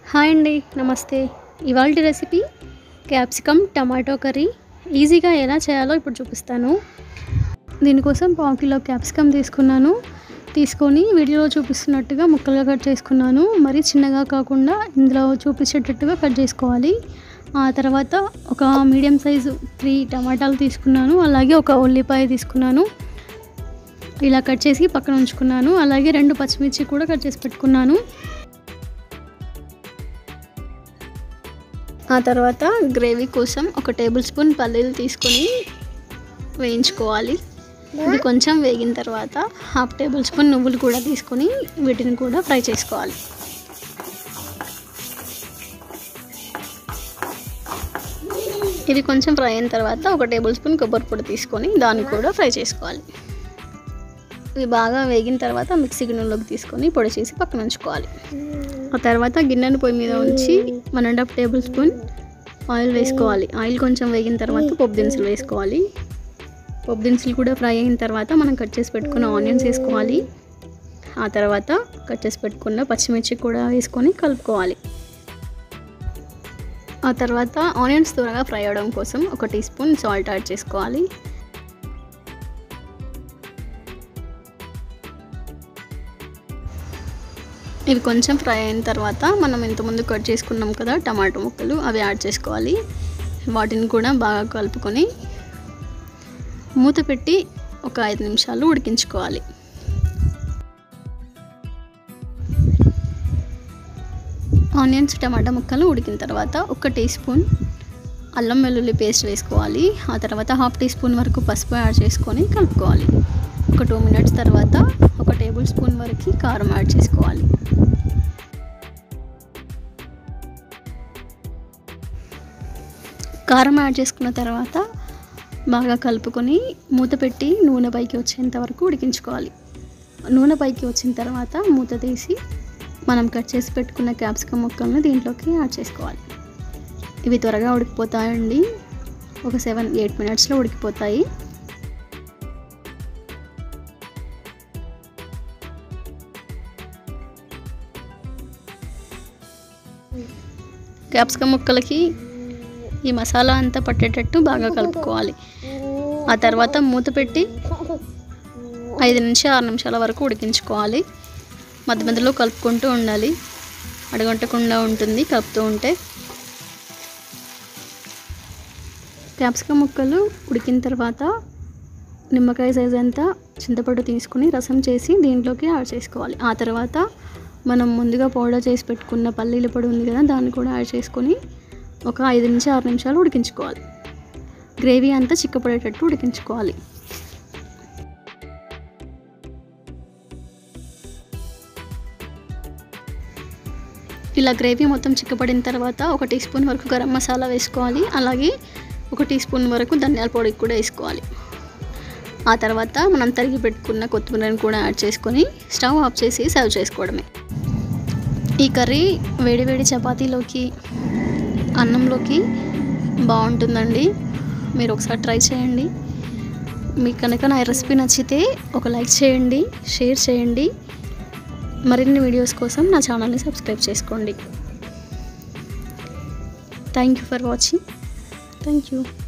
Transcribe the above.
hi అండి నమస్తే ఇవాళ రెసిపీ క్యాప్సికమ్ టమాటో కర్రీ ఈజీగా ఎలా చేయాలో ఇప్పుడు చూపిస్తాను దీనికోసం పావు కిలో క్యాప్సికమ్ తీసుకున్నాను తీసుకొని వీడియోలో చూపిస్తున్నట్టుగా ముక్కలుగా కట్ చేసుకున్నాను మరీ చిన్నగా కాకుండా ఇందులో చూపించేటట్టుగా కట్ చేసుకోవాలి ఆ తర్వాత ఒక మీడియం సైజు త్రీ టమాటాలు తీసుకున్నాను అలాగే ఒక ఉల్లిపాయ తీసుకున్నాను ఇలా కట్ చేసి పక్కన ఉంచుకున్నాను అలాగే రెండు పచ్చిమిర్చి కూడా కట్ చేసి పెట్టుకున్నాను ఆ తర్వాత గ్రేవీ కోసం ఒక టేబుల్ స్పూన్ పల్లీలు తీసుకొని వేయించుకోవాలి ఇది కొంచెం వేగిన తర్వాత హాఫ్ టేబుల్ స్పూన్ నువ్వులు కూడా తీసుకొని వీటిని కూడా ఫ్రై చేసుకోవాలి ఇది కొంచెం ఫ్రై అయిన తర్వాత ఒక టేబుల్ స్పూన్ కొబ్బరి పొడి తీసుకొని దాన్ని కూడా ఫ్రై చేసుకోవాలి ఇవి బాగా వేగిన తర్వాత మిక్సీ గిన్నెలోకి తీసుకొని పొడి చేసి పక్కన ఉంచుకోవాలి ఆ తర్వాత గిన్నెను పొయ్యి మీద ఉంచి one and half tablespoon oil వేసుకోవాలి ఆయిల్ కొంచెం వేగిన తర్వాత పప్పు దినుసులు వేసుకోవాలి పప్పు దినుసులు కూడా ఫ్రై అయిన తర్వాత మనం కట్ చేసి పెట్టుకున్న ఆనియన్స్ వేసుకోవాలి ఆ తర్వాత కట్ చేసి పెట్టుకున్న పచ్చిమిర్చి కూడా వేసుకొని కలుపుకోవాలి ఆ తర్వాత ఆనియన్స్ త్వరగా ఫ్రై అవడం కోసం ఒక టీ స్పూన్ సాల్ట్ యాడ్ చేసుకోవాలి ఇవి కొంచెం ఫ్రై అయిన తర్వాత మనం ఇంతకుముందు కట్ చేసుకున్నాం కదా టమాటో ముక్కలు అవి యాడ్ చేసుకోవాలి వాటిని కూడా బాగా కలుపుకొని మూత పెట్టి ఒక ఐదు నిమిషాలు ఉడికించుకోవాలి ఆనియన్స్ టమాటా ముక్కలు ఉడికిన తర్వాత ఒక టీ స్పూన్ అల్లం వెల్లుల్లి పేస్ట్ వేసుకోవాలి ఆ తర్వాత హాఫ్ టీ స్పూన్ వరకు పసుపు యాడ్ చేసుకొని కలుపుకోవాలి ఒక టూ మినిట్స్ తర్వాత ఒక టేబుల్ స్పూన్ వరకు కారం యాడ్ చేసుకోవాలి కారం యాడ్ చేసుకున్న తర్వాత బాగా కలుపుకొని మూత పెట్టి నూనె పైకి వచ్చేంత వరకు ఉడికించుకోవాలి నూనె పైకి వచ్చిన తర్వాత మూత తీసి మనం కట్ చేసి పెట్టుకున్న క్యాప్సికమ్ ముక్కలను దీంట్లోకి యాడ్ చేసుకోవాలి ఇవి త్వరగా ఉడికిపోతాయండి ఒక సెవెన్ ఎయిట్ మినిట్స్లో ఉడికిపోతాయి క్యాప్సికమ్ ముక్కలకి ఈ మసాలా అంతా పట్టేటట్టు బాగా కలుపుకోవాలి ఆ తర్వాత మూత పెట్టి ఐదు నుంచి ఆరు నిమిషాల వరకు ఉడికించుకోవాలి మధ్య మధ్యలో కలుపుకుంటూ ఉండాలి అడగొట్టకుండా ఉంటుంది కలుపుతూ ఉంటే క్యాప్సికమ్ ముక్కలు ఉడికిన తర్వాత నిమ్మకాయ సైజ్ అంతా చింతపండు తీసుకుని రసం చేసి దీంట్లోకి యాడ్ చేసుకోవాలి ఆ తర్వాత మనం ముందుగా పౌడర్ చేసి పెట్టుకున్న పల్లీల పొడి ఉంది కదా దాన్ని కూడా యాడ్ చేసుకొని ఒక ఐదు నుంచి ఆరు నిమిషాలు ఉడికించుకోవాలి గ్రేవీ అంతా చిక్కపడేటట్టు ఉడికించుకోవాలి ఇలా గ్రేవీ మొత్తం చిక్కపడిన తర్వాత ఒక టీ స్పూన్ వరకు గరం మసాలా వేసుకోవాలి అలాగే ఒక టీ స్పూన్ వరకు ధనియాల పొడి కూడా వేసుకోవాలి ఆ తర్వాత మనం తరిగి పెట్టుకున్న కొత్తిమీరని కూడా యాడ్ చేసుకొని స్టవ్ ఆఫ్ చేసి సర్వ్ చేసుకోవడమే ఈ కర్రీ వేడివేడి చపాతీలోకి అన్నంలోకి బాగుంటుందండి మీరు ఒకసారి ట్రై చేయండి మీకు కనుక నా రెసిపీ నచ్చితే ఒక లైక్ చేయండి షేర్ చేయండి మరిన్ని వీడియోస్ కోసం నా ఛానల్ని సబ్స్క్రైబ్ చేసుకోండి thank you for watching thank you